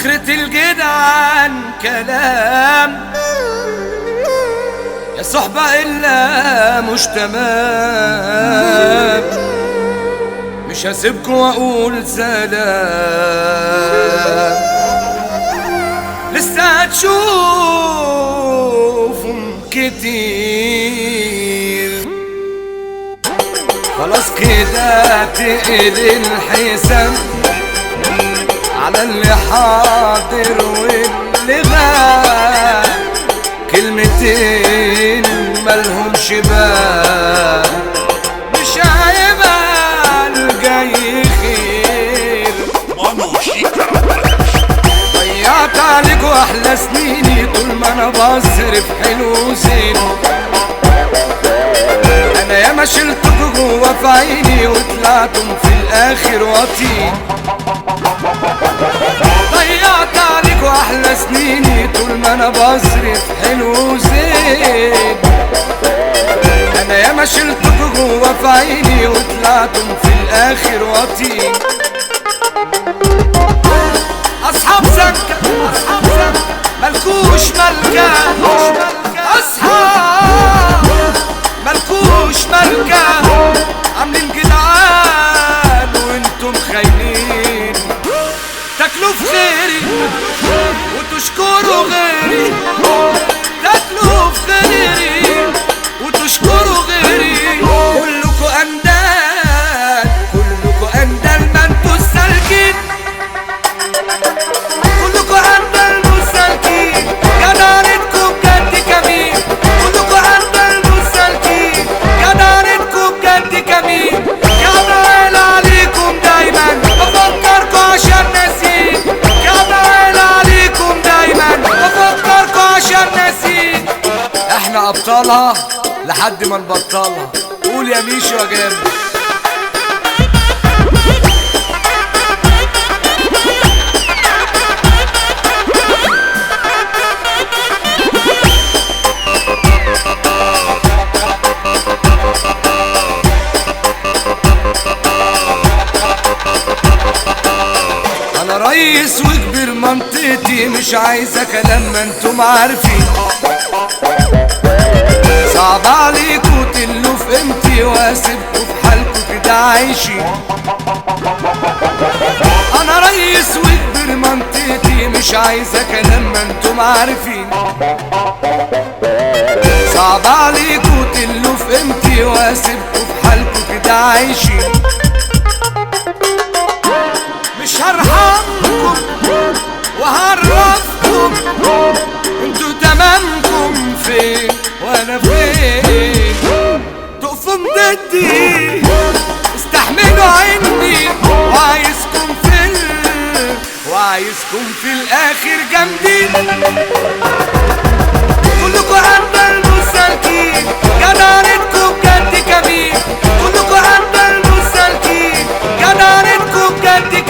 اخرة الجدعان كلام يا صحبة إلا مش تمام مش هسيبكم واقول سلام لسه هتشوفهم كتير خلاص كده تقل الحساب على اللي حاضر واللي غاب كلمتين ملهمش بال مش هيبقى الجاي خير مانو شيكا ضيعت عليكوا احلى سنيني طول ما انا بصرف حلو وزين انا ياما شلتكوا جوا في عيني وطلعتم في الاخر واطين ضيعت عليكوا احلى سنيني طول ما انا بصرف حلو وزين انا ياما شلتكوا جوا في عيني وطلعتم في الاخر واطين اصحاب سكة اصحاب سكة ملكوش ملكة اصحاب ملكوش ملكة عاملين جدعان وانتم خاينين تاكلوا في خيري وتشكروا غيري تاكلوا في خيري وتشكروا غيري كلكوا اندال كلكوا اندال ما انتوا سالكين كلكوا عند المسالكين جدارتكم بجد كمين كلكوا عند المسالكين جدارتكم بجد كمين جدعان عليكم دايما بفكركوا عشان ناسين جدعان عليكم دايما بفكركوا عشان ناسين احنا ابطالها لحد ما نبطلها قول يا ميشو يا جامد انا رئيس وكبير منطقتي مش عايزه كلام ما انتم عارفين صعب عليكوا تلوا في قيمتي واسيبكوا في حالكوا كده عايشين انا رئيس وكبير منطقتي مش عايزه كلام ما انتم عارفين صعب عليكوا تلوا في قيمتي واسيبكوا في حالكوا كده عايشين مش هرحمكم وهعرفكم انتوا تمامكم فين وانا فين تقفوا ضدي استحملوا عني وعايزكم في ال... وعايزكم في الاخر جامدين كلكوا عند المسالكين جدارتكم بجد كبير كلكوا عند المسالكين جدارتكم بجد